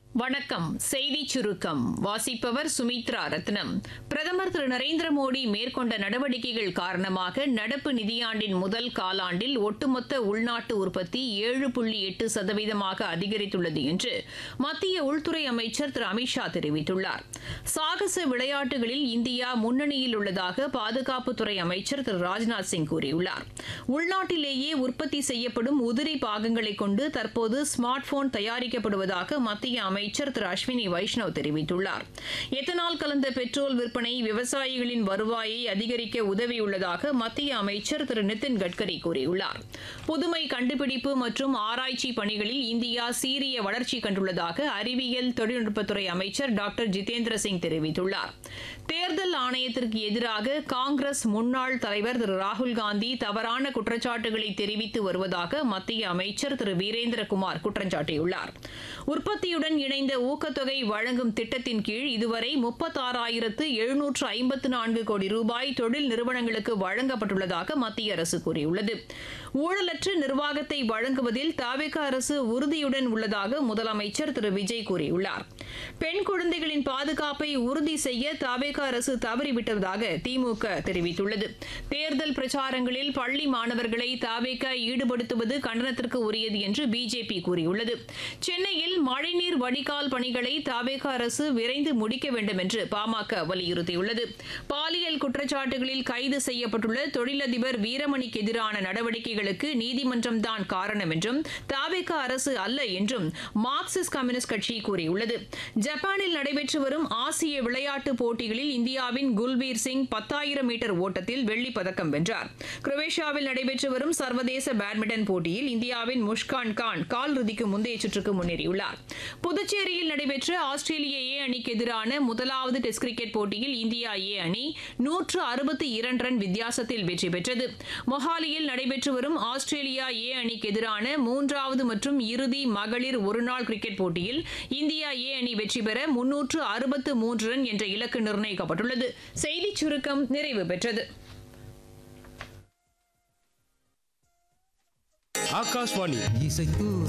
வணக்கம் செய்தி சுருக்கம் வாசிப்பவர் சுமித்ரா ரத்னம் பிரதமர் திரு நரேந்திர மோடி மேற்கொண்ட நடவடிக்கைகள் காரணமாக நடப்பு நிதியாண்டின் முதல் காலாண்டில் ஒட்டுமொத்த உள்நாட்டு உற்பத்தி ஏழு புள்ளி எட்டு சதவீதமாக அதிகரித்துள்ளது என்று மத்திய உள்துறை அமைச்சர் திரு அமித்ஷா தெரிவித்துள்ளார் சாகச விளையாட்டுகளில் இந்தியா முன்னணியில் உள்ளதாக பாதுகாப்புத்துறை அமைச்சர் திரு ராஜ்நாத் சிங் கூறியுள்ளார் உள்நாட்டிலேயே உற்பத்தி செய்யப்படும் உதிரி பாகங்களை கொண்டு தற்போது ஸ்மார்ட் போன் தயாரிக்கப்படுவதாக மத்திய அமைச்சர் திரு அஸ்வினி வைஷ்ணவ் தெரிவித்துள்ளார் எத்தனால் கலந்த பெட்ரோல் விற்பனை விவசாயிகளின் வருவாயை அதிகரிக்க உதவியுள்ளதாக மத்திய அமைச்சர் திரு நிதின் கட்கரி கூறியுள்ளார் புதுமை கண்டுபிடிப்பு மற்றும் ஆராய்ச்சி பணிகளில் இந்தியா சீரிய வளர்ச்சி கண்டுள்ளதாக அறிவியல் தொழில்நுட்பத்துறை அமைச்சர் டாக்டர் ஜிதேந்திர சிங் தெரிவித்துள்ளார் தேர்தல் ஆணையத்திற்கு எதிராக காங்கிரஸ் முன்னாள் தலைவர் திரு ராகுல் காந்தி தவறான குற்றச்சாட்டுகளை தெரிவித்து வருவதாக மத்திய அமைச்சர் திரு வீரேந்திரகுமார் குற்றம் சாட்டியுள்ளார் உற்பத்தியுடன் இணைந்த ஊக்கத்தொகை வழங்கும் திட்டத்தின் கீழ் இதுவரை முப்பத்தாறாயிரத்து எழுநூற்று ஐம்பத்து நான்கு கோடி ரூபாய் தொழில் நிறுவனங்களுக்கு வழங்கப்பட்டுள்ளதாக மத்திய அரசு கூறியுள்ளது ஊழலற்ற நிர்வாகத்தை வழங்குவதில் தாவேக அரசு உறுதியுடன் உள்ளதாக முதலமைச்சர் திரு விஜய் கூறியுள்ளார் பெண் குழந்தைகளின் பாதுகாப்பை உறுதி செய்ய தாவேக அரசு தவறிவிட்டதாக திமுக தெரிவித்துள்ளது தேர்தல் பிரச்சாரங்களில் பள்ளி மாணவர்களை தாவேக ஈடுபடுத்துவது கண்டனத்திற்கு உரியது என்று பிஜேபி கூறியுள்ளது சென்னையில் மழைநீர் வடிகால் பணிகளை தாவேக அரசு விரைந்து முடிக்க வேண்டும் என்று பாமக வலியுறுத்தியுள்ளது பாலியல் குற்றச்சாட்டுகளில் கைது செய்யப்பட்டுள்ள தொழிலதிபர் வீரமணிக்கு எதிரான நடவடிக்கைகளுக்கு நீதிமன்றம் தான் காரணம் என்றும் தாவேக அரசு அல்ல என்றும் மார்க்சிஸ்ட் கம்யூனிஸ்ட் கட்சி கூறியுள்ளது ஜப்பானில் நடைபெற்று வரும் ஆசிய விளையாட்டுப் போட்டிகளில் இந்தியாவின் குல்பீர் சிங் பத்தாயிரம் மீட்டர் ஓட்டத்தில் வெள்ளிப் பதக்கம் வென்றார் குரோவேஷியாவில் நடைபெற்று வரும் சர்வதேச பேட்மிண்டன் போட்டியில் இந்தியாவின் முஷ்கான் கான் காலிறுதிக்கு முந்தைய சுற்றுக்கு முன்னேறியுள்ளார் புதுச்சேரியில் நடைபெற்ற ஆஸ்திரேலிய ஏ அணிக்கு எதிரான முதலாவது டெஸ்ட் கிரிக்கெட் போட்டியில் இந்தியா ஏ அணி நூற்று அறுபத்தி இரண்டு ரன் வித்தியாசத்தில் வெற்றி பெற்றது மொஹாலியில் நடைபெற்று வரும் ஆஸ்திரேலியா ஏ அணிக்கு எதிரான மூன்றாவது மற்றும் இறுதி மகளிர் ஒருநாள் கிரிக்கெட் போட்டியில் இந்தியா ஏ அணி வெற்றி பெற முன்னூற்று அறுபத்து மூன்று ரன் என்ற இலக்கு நிர்ணயிக்கப்பட்டுள்ளது செய்திச் சுருக்கம் நிறைவு பெற்றது ஆகாஷ்வாணி இசைத்து